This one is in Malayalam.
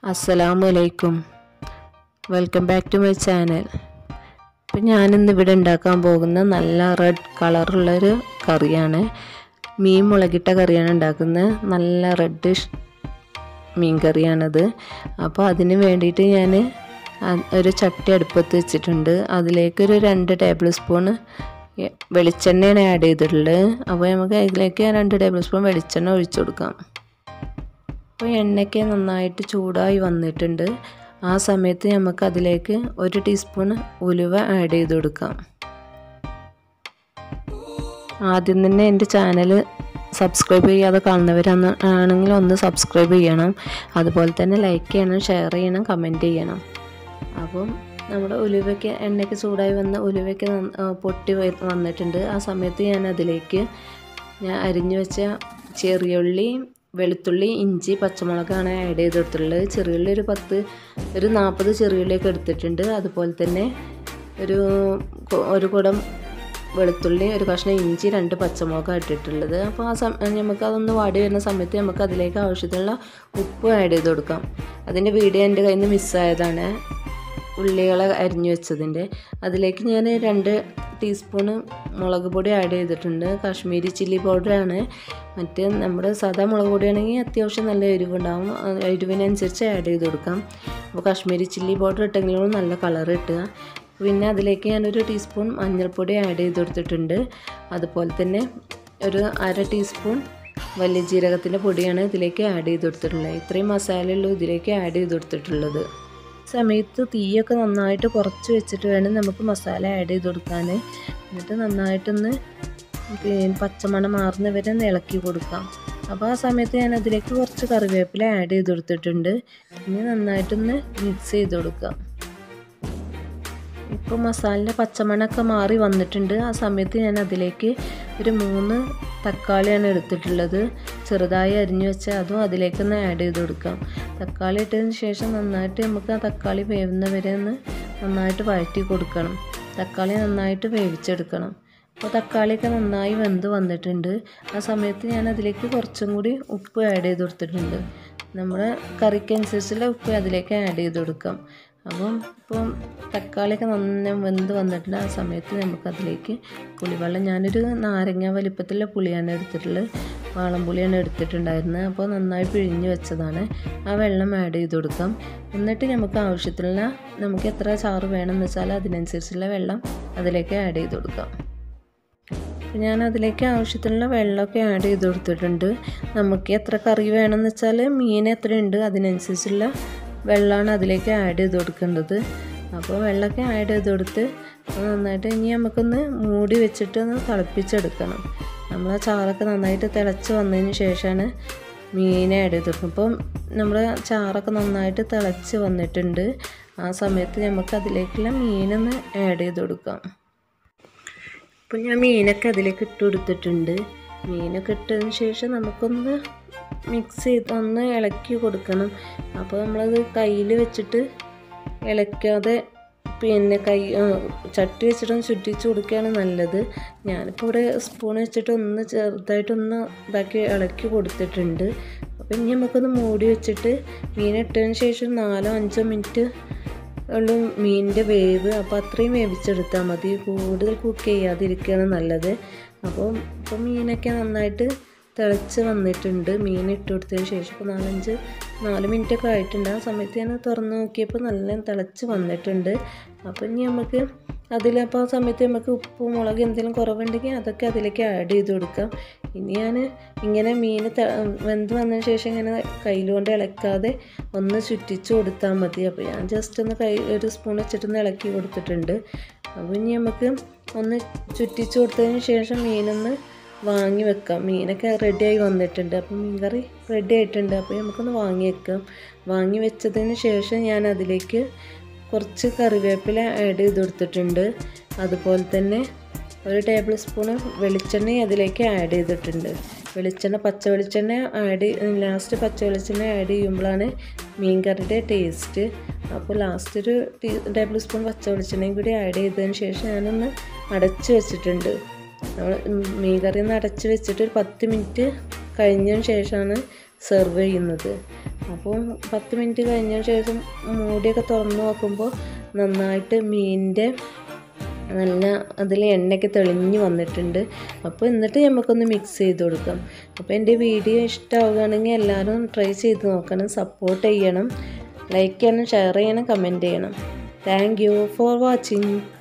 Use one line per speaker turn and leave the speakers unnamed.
അസ്സലാമു അലൈക്കും welcome back to my channel ഇപ്പം ഞാനിന്ന് ഇവിടെ ഉണ്ടാക്കാൻ പോകുന്ന നല്ല റെഡ് കളറുള്ളൊരു കറിയാണ് മീൻ മുളകിട്ട കറിയാണ് ഉണ്ടാക്കുന്നത് നല്ല റെഡിഷ് മീൻ കറിയാണത് അപ്പോൾ അതിന് വേണ്ടിയിട്ട് ഞാൻ ഒരു ചട്ടി അടുപ്പത്ത് വെച്ചിട്ടുണ്ട് അതിലേക്കൊരു രണ്ട് ടേബിൾ സ്പൂൺ വെളിച്ചെണ്ണയാണ് ആഡ് ചെയ്തിട്ടുള്ളത് അപ്പോൾ നമുക്ക് അതിലേക്ക് രണ്ട് ടേബിൾ സ്പൂൺ വെളിച്ചെണ്ണ ഒഴിച്ചു കൊടുക്കാം അപ്പോൾ എണ്ണയ്ക്ക് നന്നായിട്ട് ചൂടായി വന്നിട്ടുണ്ട് ആ സമയത്ത് നമുക്ക് അതിലേക്ക് ഒരു ടീസ്പൂൺ ഉലുവ ആഡ് ചെയ്ത് കൊടുക്കാം ആദ്യം തന്നെ എൻ്റെ ചാനൽ സബ്സ്ക്രൈബ് ചെയ്യാതെ കാണുന്നവരാണ് ആണെങ്കിൽ ഒന്ന് സബ്സ്ക്രൈബ് ചെയ്യണം അതുപോലെ തന്നെ ലൈക്ക് ചെയ്യണം ഷെയർ ചെയ്യണം കമൻറ്റ് ചെയ്യണം അപ്പം നമ്മുടെ ഉലുവയ്ക്ക് എണ്ണയ്ക്ക് ചൂടായി വന്ന ഉലുവയ്ക്ക് പൊട്ടി വന്നിട്ടുണ്ട് ആ സമയത്ത് ഞാൻ അതിലേക്ക് ഞാൻ അരിഞ്ഞു വെച്ച ചെറിയുള്ളി വെളുത്തുള്ളി ഇഞ്ചി പച്ചമുളകാണ് ആഡ് ചെയ്ത് കൊടുത്തിട്ടുള്ളത് ചെറിയുള്ളി ഒരു പത്ത് ഒരു നാൽപ്പത് ചെറിയുള്ളിയൊക്കെ എടുത്തിട്ടുണ്ട് അതുപോലെ തന്നെ ഒരു ഒരു കുടം വെളുത്തുള്ളി ഒരു കഷ്ണം ഇഞ്ചി രണ്ട് പച്ചമുളക് ഇട്ടിട്ടുള്ളത് അപ്പോൾ ആ സമയം നമുക്ക് അതൊന്ന് വാടി വരുന്ന സമയത്ത് നമുക്ക് അതിലേക്ക് ആവശ്യത്തിനുള്ള ഉപ്പ് ആഡ് ചെയ്ത് കൊടുക്കാം അതിൻ്റെ വീഡിയോ എൻ്റെ കയ്യിൽ നിന്ന് മിസ്സായതാണ് ഉള്ളികളെ അരിഞ്ഞു വെച്ചതിൻ്റെ അതിലേക്ക് ഞാൻ രണ്ട് ടീസ്പൂണ് മുളക് പൊടി ആഡ് ചെയ്തിട്ടുണ്ട് കാശ്മീരി ചില്ലി പൗഡറാണ് മറ്റ് നമ്മുടെ സാധാ മുളക് പൊടിയാണെങ്കിൽ അത്യാവശ്യം നല്ല എരിവുണ്ടാവും എരിവിനനുസരിച്ച് ആഡ് ചെയ്ത് കൊടുക്കാം അപ്പോൾ കാശ്മീരി ചില്ലി പൗഡർ ഇട്ടെങ്കിലും നല്ല കളർ കിട്ടുക പിന്നെ അതിലേക്ക് ഞാനൊരു ടീസ്പൂൺ മഞ്ഞൾപ്പൊടി ആഡ് ചെയ്ത് കൊടുത്തിട്ടുണ്ട് അതുപോലെ തന്നെ ഒരു അര ടീസ്പൂൺ വലിയ ജീരകത്തിൻ്റെ പൊടിയാണ് ഇതിലേക്ക് ആഡ് ചെയ്ത് കൊടുത്തിട്ടുള്ളത് ഇത്രയും മസാലയുള്ളൂ ഇതിലേക്ക് ആഡ് ചെയ്ത് കൊടുത്തിട്ടുള്ളത് സമയത്ത് തീയൊക്കെ നന്നായിട്ട് കുറച്ച് വെച്ചിട്ട് വേണം നമുക്ക് മസാല ആഡ് ചെയ്ത് കൊടുക്കാൻ എന്നിട്ട് നന്നായിട്ടൊന്ന് പിന്നെ പച്ചമണം മാറുന്ന വരെ ഒന്ന് ഇളക്കി കൊടുക്കാം അപ്പോൾ ആ സമയത്ത് ഞാൻ അതിലേക്ക് കുറച്ച് കറിവേപ്പില ആഡ് ചെയ്ത് കൊടുത്തിട്ടുണ്ട് ഇനി നന്നായിട്ടൊന്ന് മിക്സ് ചെയ്ത് കൊടുക്കാം ഇപ്പോൾ മസാലിൻ്റെ പച്ചമണമൊക്കെ മാറി വന്നിട്ടുണ്ട് ആ സമയത്ത് ഞാൻ അതിലേക്ക് ഒരു മൂന്ന് തക്കാളിയാണ് എടുത്തിട്ടുള്ളത് ചെറുതായി അരിഞ്ഞു വെച്ച് അതും അതിലേക്കൊന്ന് ആഡ് ചെയ്ത് കൊടുക്കാം തക്കാളി ഇട്ടതിന് ശേഷം നന്നായിട്ട് നമുക്ക് ആ തക്കാളി വേവുന്ന വരെ ഒന്ന് നന്നായിട്ട് വഴറ്റി കൊടുക്കണം തക്കാളി നന്നായിട്ട് വേവിച്ചെടുക്കണം അപ്പോൾ തക്കാളിയൊക്കെ നന്നായി വെന്ത് വന്നിട്ടുണ്ട് ആ സമയത്ത് ഞാൻ അതിലേക്ക് കുറച്ചും കൂടി ഉപ്പ് ആഡ് ചെയ്ത് കൊടുത്തിട്ടുണ്ട് നമ്മുടെ കറിക്കനുസരിച്ചുള്ള ഉപ്പ് അതിലേക്ക് ആഡ് ചെയ്ത് കൊടുക്കാം അപ്പം ഇപ്പം തക്കാളിയൊക്കെ നന്നായി വെന്ത് വന്നിട്ടുണ്ട് ആ സമയത്ത് നമുക്കതിലേക്ക് പുളിവെള്ളം ഞാനൊരു നാരങ്ങ വലിപ്പത്തിലുള്ള പുളിയാണ് എടുത്തിട്ടുള്ളത് വാളംപുളിയാണ് എടുത്തിട്ടുണ്ടായിരുന്നത് അപ്പോൾ നന്നായി പിഴിഞ്ഞ് വെച്ചതാണ് ആ വെള്ളം ആഡ് ചെയ്ത് കൊടുക്കാം എന്നിട്ട് നമുക്ക് ആവശ്യത്തിലുള്ള നമുക്ക് എത്ര ചാറ് വേണമെന്ന് വെച്ചാൽ അതിനനുസരിച്ചുള്ള വെള്ളം അതിലേക്ക് ആഡ് ചെയ്ത് കൊടുക്കാം ഞാൻ അതിലേക്ക് ആവശ്യത്തിനുള്ള വെള്ളമൊക്കെ ആഡ് ചെയ്ത് കൊടുത്തിട്ടുണ്ട് നമുക്ക് എത്ര കറി വേണമെന്ന് വെച്ചാൽ മീൻ എത്രയുണ്ട് അതിനനുസരിച്ചുള്ള വെള്ളമാണ് അതിലേക്ക് ആഡ് ചെയ്ത് കൊടുക്കേണ്ടത് അപ്പോൾ വെള്ളമൊക്കെ ആഡ് ചെയ്ത് കൊടുത്ത് നന്നായിട്ട് ഇനി നമുക്കൊന്ന് മൂടി വെച്ചിട്ട് ഒന്ന് തിളപ്പിച്ചെടുക്കണം നമ്മൾ ആ ചാറൊക്കെ നന്നായിട്ട് തിളച്ച് വന്നതിന് ശേഷമാണ് മീൻ ആഡ് ചെയ്ത് കൊടുക്കും അപ്പം നമ്മുടെ ചാറൊക്കെ നന്നായിട്ട് തിളച്ച് വന്നിട്ടുണ്ട് ആ സമയത്ത് നമുക്ക് അതിലേക്കുള്ള മീനൊന്ന് ആഡ് ചെയ്ത് കൊടുക്കാം അപ്പം ഞാൻ മീനൊക്കെ അതിലേക്ക് ഇട്ട് കൊടുത്തിട്ടുണ്ട് മീനൊക്കെ ഇട്ടതിന് ശേഷം നമുക്കൊന്ന് മിക്സ് ചെയ്ത് ഒന്ന് ഇളക്കി കൊടുക്കണം അപ്പോൾ നമ്മളത് കയ്യിൽ വെച്ചിട്ട് ഇളക്കാതെ പിന്നെ കൈ ചട്ടി വെച്ചിട്ടൊന്ന് ചുറ്റിച്ച് കൊടുക്കുകയാണ് നല്ലത് ഞാനിപ്പോൾ ഇവിടെ സ്പൂൺ വെച്ചിട്ട് ഒന്ന് ചെറുതായിട്ടൊന്ന് ഇതാക്കി ഇളക്കി കൊടുത്തിട്ടുണ്ട് അപ്പം ഇനി നമുക്കൊന്ന് മൂടി വെച്ചിട്ട് മീൻ ഇട്ടതിന് ശേഷം നാലോ അഞ്ചോ മിനിറ്റ് ഉള്ളൂ മീനിൻ്റെ വേവ് അപ്പോൾ അത്രയും വേവിച്ചെടുത്താൽ മതി കൂടുതൽ കുക്ക് ചെയ്യാതിരിക്കുകയാണ് നല്ലത് അപ്പോൾ ഇപ്പോൾ മീനൊക്കെ നന്നായിട്ട് തിളച്ച് വന്നിട്ടുണ്ട് മീൻ ഇട്ട് കൊടുത്തതിന് ശേഷം ഇപ്പോൾ നാലഞ്ച് നാല് മിനിറ്റൊക്കെ ആയിട്ടുണ്ട് ആ സമയത്ത് ഞാൻ തുറന്ന് നോക്കിയപ്പോൾ നല്ല തിളച്ച് വന്നിട്ടുണ്ട് അപ്പോൾ ഇനി നമുക്ക് അതിലപ്പോൾ ആ സമയത്ത് നമുക്ക് ഉപ്പ് മുളക് എന്തെങ്കിലും കുറവുണ്ടെങ്കിൽ അതൊക്കെ അതിലേക്ക് ആഡ് ചെയ്ത് കൊടുക്കാം ഇനി ഞാൻ ഇങ്ങനെ മീൻ വെന്ത് വന്നതിന് ശേഷം ഇങ്ങനെ കയ്യിലുകൊണ്ട് ഇളക്കാതെ ഒന്ന് ചുറ്റിച്ച് കൊടുത്താൽ മതി അപ്പോൾ ഞാൻ ജസ്റ്റ് ഒന്ന് കൈ ഒരു സ്പൂൺ വെച്ചിട്ടൊന്ന് ഇളക്കി കൊടുത്തിട്ടുണ്ട് അപ്പോൾ ഇനി നമുക്ക് ഒന്ന് ചുറ്റിച്ച് കൊടുത്തതിന് ശേഷം മീനൊന്ന് വാങ്ങി വെക്കാം മീനൊക്കെ റെഡിയായി വന്നിട്ടുണ്ട് അപ്പോൾ മീൻ കറി റെഡി ആയിട്ടുണ്ട് അപ്പോൾ നമുക്കൊന്ന് വാങ്ങി വെക്കാം വാങ്ങി വെച്ചതിന് ശേഷം ഞാൻ അതിലേക്ക് കുറച്ച് കറിവേപ്പില ആഡ് ചെയ്ത് കൊടുത്തിട്ടുണ്ട് അതുപോലെ തന്നെ ഒരു ടേബിൾ സ്പൂണ് വെളിച്ചെണ്ണ അതിലേക്ക് ആഡ് ചെയ്തിട്ടുണ്ട് വെളിച്ചെണ്ണ പച്ച വെളിച്ചെണ്ണ ആഡ് ലാസ്റ്റ് പച്ച വെളിച്ചെണ്ണ ആഡ് ചെയ്യുമ്പോഴാണ് മീൻ കറിയുടെ ടേസ്റ്റ് അപ്പോൾ ലാസ്റ്റ് ഒരു ടേബിൾ സ്പൂൺ പച്ച വെളിച്ചെണ്ണയും കൂടി ആഡ് ചെയ്തതിന് ശേഷം ഞാനൊന്ന് അടച്ച് വെച്ചിട്ടുണ്ട് നമ്മൾ മീൻ കറി ഒന്ന് അടച്ച് വെച്ചിട്ട് ഒരു പത്ത് മിനിറ്റ് കഴിഞ്ഞതിന് ശേഷമാണ് സെർവ് ചെയ്യുന്നത് അപ്പോൾ പത്ത് മിനിറ്റ് കഴിഞ്ഞ ശേഷം മൂടിയൊക്കെ തുറന്ന് നോക്കുമ്പോൾ നന്നായിട്ട് മീനിൻ്റെ നല്ല അതിൽ എണ്ണയൊക്കെ തെളിഞ്ഞ് വന്നിട്ടുണ്ട് അപ്പോൾ എന്നിട്ട് നമുക്കൊന്ന് മിക്സ് ചെയ്ത് കൊടുക്കാം അപ്പോൾ എൻ്റെ വീഡിയോ ഇഷ്ടമാവുകയാണെങ്കിൽ എല്ലാവരും ട്രൈ ചെയ്ത് നോക്കണം സപ്പോർട്ട് ചെയ്യണം ലൈക്ക് ചെയ്യണം ഷെയർ ചെയ്യണം കമൻറ്റ് ചെയ്യണം താങ്ക് യു ഫോർ വാച്ചിങ്